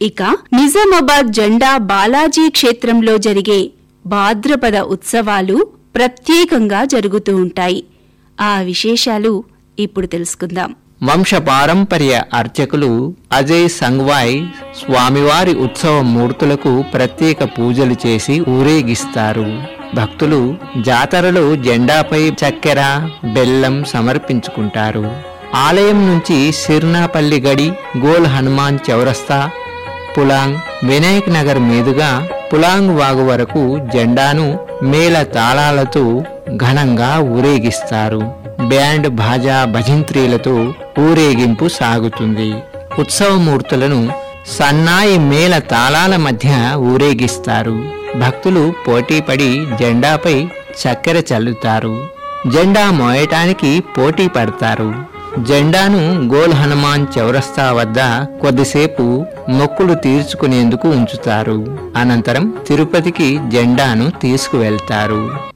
ఇక నిజామాబాద్ జెండా బాలాజీ క్షేత్రంలో జరిగే భాద్రపద ఉత్సవాలు ప్రత్యేకంగా జరుగుతూ ఉంటాయి ఆ విశేషాలు ఇప్పుడు తెలుసుకుందాం వంశపారంపర్య అర్చకులు అజయ్ సంగ్వాయ్ స్వామివారి ఉత్సవ మూర్తులకు ప్రత్యేక పూజలు చేసి ఊరేగిస్తారు భక్తులు జాతరలో జెండాపై చక్కెర బెల్లం సమర్పించుకుంటారు ఆలయం నుంచి సిర్నాపల్లి గడి గోల్ హనుమాన్ చౌరస్తా పులాంగ్ వినాయక్ నగర్ మీదుగా పులాంగ్ వాగు వరకు జెండాను మేళ తాళాలతో ఘనంగా ఊరేగిస్తారు బ్యాండ్ భాజా భజంత్రీలతో ఊరేగింపు సాగుతుంది ఉత్సవమూర్తులను సన్నాయి మేళ తాళాల మధ్య ఊరేగిస్తారు భక్తులు పోటీపడి జెండాపై చక్కెర చల్లుతారు జెండా మోయటానికి పోటీ పడతారు జెండాను గోల్ హనుమాన్ చౌరస్తా వద్ద కొద్దిసేపు మొక్కులు తీర్చుకునేందుకు ఉంచుతారు అనంతరం తిరుపతికి జెండాను తీసుకువెళ్తారు